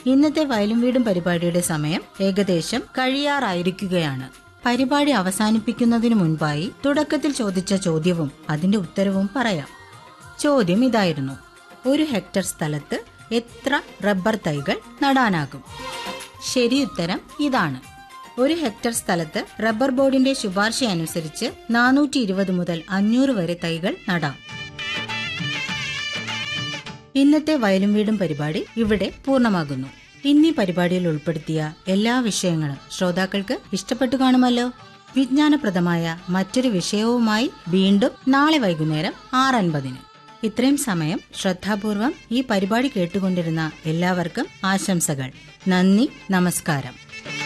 ഇന്നത്തെ വയലും വീടും പരിപാടിയുടെ സമയം ഏകദേശം കഴിയാറായിരിക്കുകയാണ് പരിപാടി അവസാനിപ്പിക്കുന്നതിനു മുൻപായി തുടക്കത്തിൽ ചോദിച്ച ചോദ്യവും അതിന്റെ ഉത്തരവും പറയാം ചോദ്യം ഇതായിരുന്നു ഒരു ഹെക്ടർ സ്ഥലത്ത് എത്ര റബ്ബർ തൈകൾ നടാനാകും ശരിയുത്തരം ഇതാണ് ഒരു ഹെക്ടർ സ്ഥലത്ത് റബ്ബർ ബോർഡിന്റെ ശുപാർശ അനുസരിച്ച് നാനൂറ്റി ഇരുപത് മുതൽ അഞ്ഞൂറ് വരെ തൈകൾ നടാം ഇന്നത്തെ വയലും വീടും പരിപാടി ഇവിടെ പൂർണ്ണമാകുന്നു ഇന്നീ പരിപാടിയിൽ ഉൾപ്പെടുത്തിയ എല്ലാ വിഷയങ്ങളും ശ്രോതാക്കൾക്ക് ഇഷ്ടപ്പെട്ടു കാണുമല്ലോ വിജ്ഞാനപ്രദമായ മറ്റൊരു വിഷയവുമായി വീണ്ടും നാളെ വൈകുന്നേരം ആറ് അൻപതിന് ഇത്രയും സമയം ശ്രദ്ധാപൂർവം ഈ പരിപാടി കേട്ടുകൊണ്ടിരുന്ന എല്ലാവർക്കും ആശംസകൾ നന്ദി നമസ്കാരം